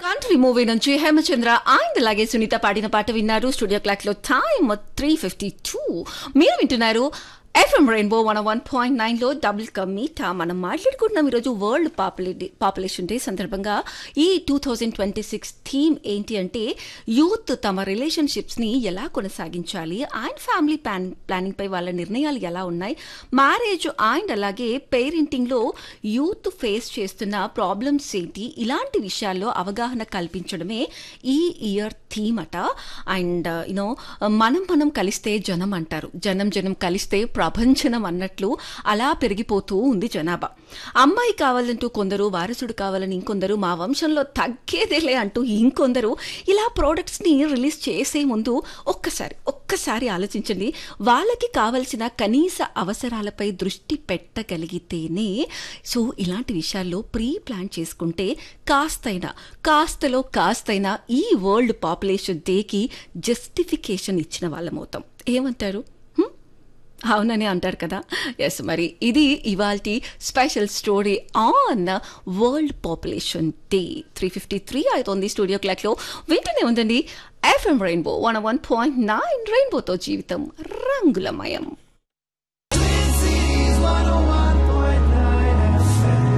Country movie నుంచి హేమచంద్ర ఆయన అలాగే సునీత పాడిన పాట విన్నారు స్టూడియో క్లాక్ లో టైమ్ త్రీ ఫిఫ్టీ టూ మీరు వింటున్నారు FM rainbow one one point nine లో డబుల్ కమీటా మనం మాట్లాడుకుంటున్నాం ఈరోజు వరల్డ్ పాపులేటి పాపులేషన్ డే సందర్భంగా ఈ two thousand twenty six theme ఏంటి అంటే యూత్ తమ రిలేషన్షిప్స్ ని ఎలా కొనసాగించాలి అండ్ ఫ్యామిలీ ప్లాన్ ప్లానింగ్ పై వాళ్ళ నిర్ణయాలు ఎలా ఉన్నాయి మ్యారేజ్ అండ్ అలాగే పేరెంటింగ్ లో యూత్ ఫేస్ చేస్తున్న ప్రాబ్లమ్స్ ఏంటి ఇలాంటి విషయాల్లో అవగాహన కల్పించడమే ఈ ఇయర్ థీమ్ అట అండ్ యునో మనం మనం కలిస్తే జనం అంటారు జనం జనం కలిస్తే ప్రభంజనం అన్నట్లు అలా పెరిగిపోతూ ఉంది జనాభా అమ్మాయి కావాలంటూ కొందరు వారసుడు కావాలని ఇంకొందరు మా వంశంలో తగ్గేదేలే అంటూ ఇంకొందరు ఇలా ప్రోడక్ట్స్ ని రిలీజ్ చేసే ముందు ఒక్కసారి ఒక్కసారి ఆలోచించండి వాళ్ళకి కావలసిన కనీస అవసరాలపై దృష్టి పెట్టగలిగితేనే సో ఇలాంటి విషయాల్లో ప్రీ ప్లాన్ చేసుకుంటే కాస్తైనా కాస్తలో కాస్తైనా ఈ వరల్డ్ పాపులేషన్ డేకి జస్టిఫికేషన్ ఇచ్చిన వాళ్ళమవుతాం ఏమంటారు హ్మ్? అవునని అంటారు కదా ఎస్ మరి ఇది ఇవాల్టి special story on world population day three fifty three అవుతోంది స్టూడియో క్లాక్లో వింటూనే ఉందండి FM rainbow one one point nine రెయిన్బోతో జీవితం రంగులమయం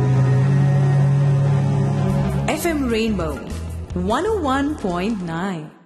FM Rainbow 101.9